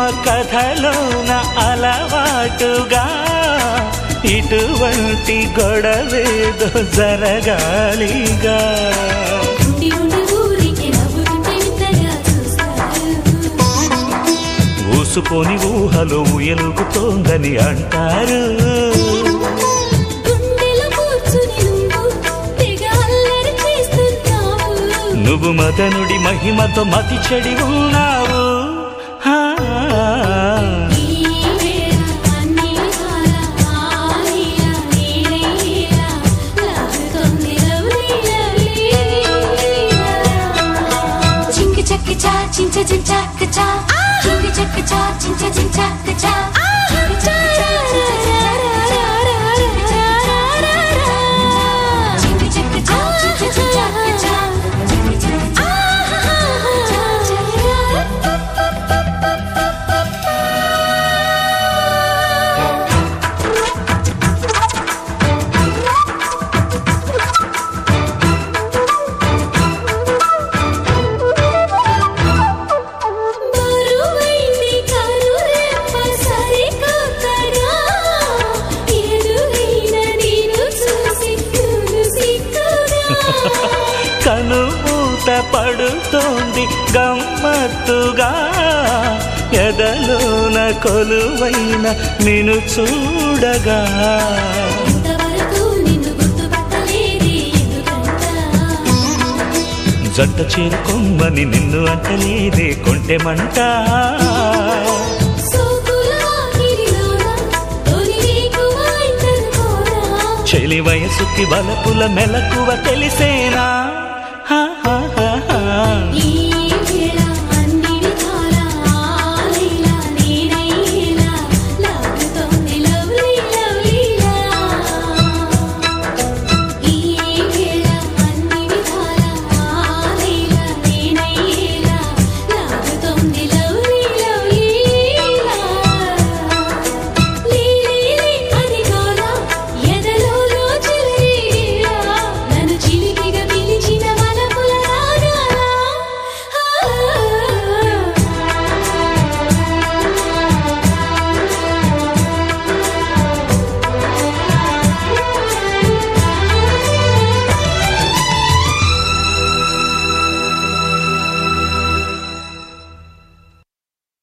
కథలోన అలవాటుగా ఇటువంటి గొడవేదో జరగాలిగా ఉండి ఉండి ఊరికి నవ్వుతుంటే వింతగా చూస్తారు ఊసుకొని ఊహలో ఉయలుగుతోందని అంటారు గుండెలో కూర్చుని నువ్వు తెగ అల్లరి చేస్తున్నావు నువ్వు మదనుడి మహిమతో మతి చెడి ఉన్నావు హా. ఈ వేళ అన్ని కాల ఆలీల నీడేల లాగుతోంది లవ్లీ లవ్లీ చింకి చక్కి చా చించ చించాక చా చింకి చక్కి చా చించ చించాక చా చింకి చక్కి చా చించ చించాక చా చింకి చక్కి చా బరువైంది కనురెప్ప సరికొత్తగా ఎదురైన నేను చూసి నువ్వు సిక్కుగా కనుమూత పడుతోంది గమ్మత్తుగా ఎదలోన కొలువైన నిన్ను చూడగా ఇంతవరకు నిన్ను గుర్తుపట్టలేదే ఎందుకంట జంట చేరుకొమ్మని నిన్ను అంటలేదే కొంటెమంట సోకుల వాకిలిలోన తొలి రేకువైందనుకోరా చెలి వయసుకి బలపుల మెలకువ తెలిసేనా హా, హా, హా, హా. ఈ